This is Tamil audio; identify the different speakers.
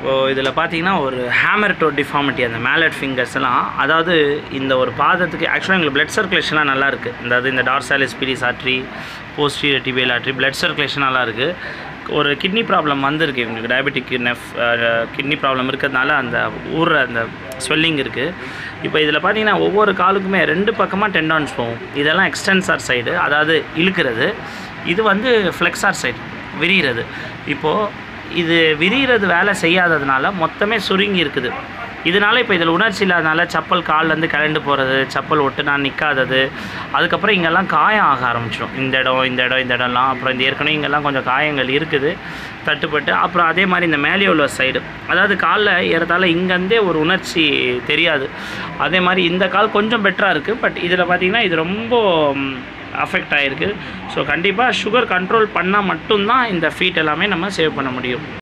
Speaker 1: இப்போது இதில் பார்த்தீங்கன்னா ஒரு ஹேமர் டோ டிஃபார்மிட்டி அந்த மேலட் ஃபிங்கர்ஸ் எல்லாம் அதாவது இந்த ஒரு பாதத்துக்கு ஆக்சுவலாக எங்களுக்கு பிளட் சர்க்குலேஷன்லாம் நல்லா இருக்குது அதாவது இந்த dorsalis pedis artery posterior tibial artery blood circulation நல்லா இருக்குது ஒரு கிட்னி ப்ராப்ளம் வந்திருக்கு இவங்களுக்கு டயபெட்டிக் நெஃப் கிட்னி ப்ராப்ளம் இருக்கிறதுனால அந்த ஊறுற அந்த ஸ்வெல்லிங் இருக்குது இப்போ இதில் பார்த்தீங்கன்னா ஒவ்வொரு காலுக்குமே ரெண்டு பக்கமாக டெண்டான்ஸ் போகும் இதெல்லாம் எக்ஸ்டென்சார் சைடு அதாவது இழுக்கிறது இது வந்து ஃப்ளெக்ஸார் சைடு விரிகிறது இப்போது இது விரிகிறது வேலை செய்யாததுனால மொத்தமே சுருங்கி இருக்குது இதனால இப்போ இதில் உணர்ச்சி இல்லாதனால சப்பல் கால்லேருந்து கலண்டு போகிறது சப்பல் ஒட்டுனா நிற்காதது அதுக்கப்புறம் இங்கெல்லாம் காயம் ஆக ஆரம்பிச்சிடும் இந்த இடம் இந்த இடம் இந்த இடம்லாம் அப்புறம் இந்த ஏற்கனவே இங்கெல்லாம் கொஞ்சம் காயங்கள் இருக்குது தட்டுப்பட்டு அப்புறம் அதே மாதிரி இந்த மேலே உள்ள சைடு அதாவது காலில் ஏறத்தாழ இங்கேருந்தே ஒரு உணர்ச்சி தெரியாது அதே மாதிரி இந்த கால் கொஞ்சம் பெட்டராக இருக்குது பட் இதில் பார்த்திங்கன்னா இது ரொம்ப அஃபெக்ட் ஆகிருக்கு ஸோ கண்டிப்பாக சுகர் கண்ட்ரோல் பண்ணால் மட்டும்தான் இந்த ஃபீட் எல்லாமே நம்ம சேவ் பண்ண முடியும்